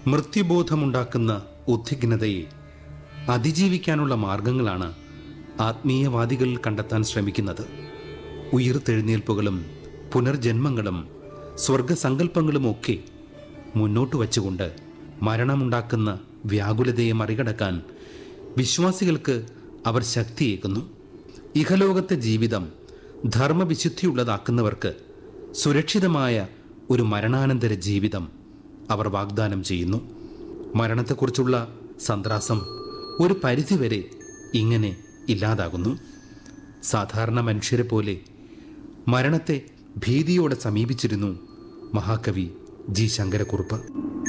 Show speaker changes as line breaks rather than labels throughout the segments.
മൃത്യുബോധമുണ്ടാക്കുന്ന ഉദ്വിഗ്നതയെ അതിജീവിക്കാനുള്ള മാർഗങ്ങളാണ് ആത്മീയവാദികൾ കണ്ടെത്താൻ ശ്രമിക്കുന്നത് ഉയിർത്തെഴുന്നേൽപ്പുകളും പുനർജന്മങ്ങളും സ്വർഗസങ്കല്പങ്ങളുമൊക്കെ മുന്നോട്ട് വച്ചുകൊണ്ട് മരണമുണ്ടാക്കുന്ന വ്യാകുലതയെ മറികടക്കാൻ വിശ്വാസികൾക്ക് അവർ ശക്തിയേകുന്നു ഇഹലോകത്തെ ജീവിതം ധർമ്മവിശുദ്ധിയുള്ളതാക്കുന്നവർക്ക് സുരക്ഷിതമായ ഒരു മരണാനന്തര ജീവിതം അവർ വാഗ്ദാനം ചെയ്യുന്നു മരണത്തെക്കുറിച്ചുള്ള സന്ത്രാസം ഒരു പരിധിവരെ ഇങ്ങനെ ഇല്ലാതാകുന്നു സാധാരണ മനുഷ്യരെ പോലെ മരണത്തെ ഭീതിയോടെ സമീപിച്ചിരുന്നു മഹാകവി ജി ശങ്കരക്കുറുപ്പ്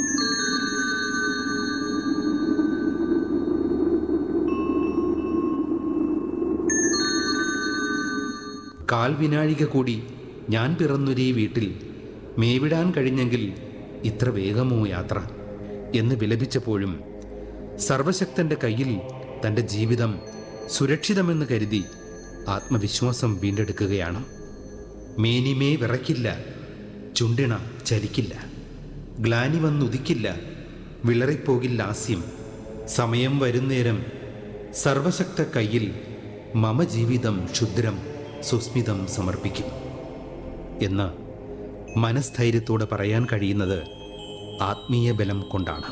കാൽവിനാഴിക കൂടി ഞാൻ പിറന്നൊരീ വീട്ടിൽ മേവിടാൻ കഴിഞ്ഞെങ്കിൽ ഇത്ര വേഗമോ യാത്ര എന്ന് വിലപിച്ചപ്പോഴും സർവശക്തന്റെ കയ്യിൽ തൻ്റെ ജീവിതം സുരക്ഷിതമെന്ന് കരുതി ആത്മവിശ്വാസം വീണ്ടെടുക്കുകയാണ് മേനിമേ വിറയ്ക്കില്ല ചുണ്ടിണ ചലിക്കില്ല ഗ്ലാനി വന്നുദിക്കില്ല വിളറിപ്പോകില്ല ലാസ്യം സമയം വരുന്നേരം സർവശക്ത കയ്യിൽ മമ ജീവിതം ക്ഷുദ്രം സുസ്മിതം സമർപ്പിക്കും എന്ന് മനസ്ഥൈര്യത്തോടെ പറയാൻ കഴിയുന്നത് ആത്മീയ ബലം കൊണ്ടാണ്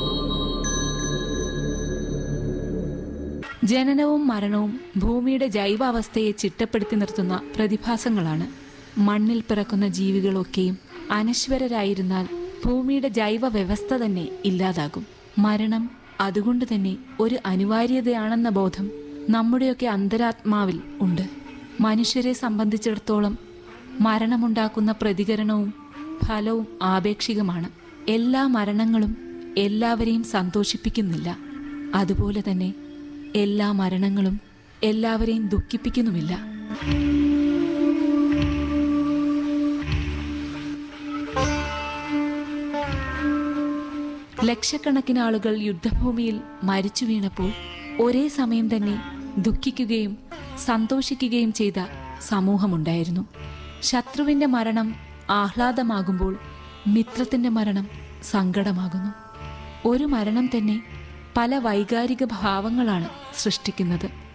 ജനനവും മരണവും ഭൂമിയുടെ ജൈവാവസ്ഥയെ ചിട്ടപ്പെടുത്തി നിർത്തുന്ന പ്രതിഭാസങ്ങളാണ് മണ്ണിൽ പിറക്കുന്ന ജീവികളൊക്കെയും അനശ്വരരായിരുന്നാൽ ഭൂമിയുടെ ജൈവ വ്യവസ്ഥ തന്നെ ഇല്ലാതാകും മരണം അതുകൊണ്ട് തന്നെ ഒരു അനിവാര്യതയാണെന്ന ബോധം നമ്മുടെയൊക്കെ അന്തരാത്മാവിൽ ഉണ്ട് മനുഷ്യരെ സംബന്ധിച്ചിടത്തോളം മരണമുണ്ടാക്കുന്ന പ്രതികരണവും ഫലവും ആപേക്ഷികമാണ് എല്ലാ മരണങ്ങളും എല്ലാവരെയും സന്തോഷിപ്പിക്കുന്നില്ല അതുപോലെ തന്നെ എല്ലാ മരണങ്ങളും എല്ലാവരെയും ദുഃഖിപ്പിക്കുന്നുമില്ല ലക്ഷക്കണക്കിന് ആളുകൾ യുദ്ധഭൂമിയിൽ മരിച്ചു വീണപ്പോൾ ഒരേ സമയം തന്നെ ദുഃഖിക്കുകയും സന്തോഷിക്കുകയും ചെയ്ത സമൂഹമുണ്ടായിരുന്നു ശത്രുവിന്റെ മരണം ആഹ്ലാദമാകുമ്പോൾ മിത്രത്തിന്റെ മരണം സങ്കടമാകുന്നു ഒരു മരണം തന്നെ പല വൈകാരിക ഭാവങ്ങളാണ് സൃഷ്ടിക്കുന്നത്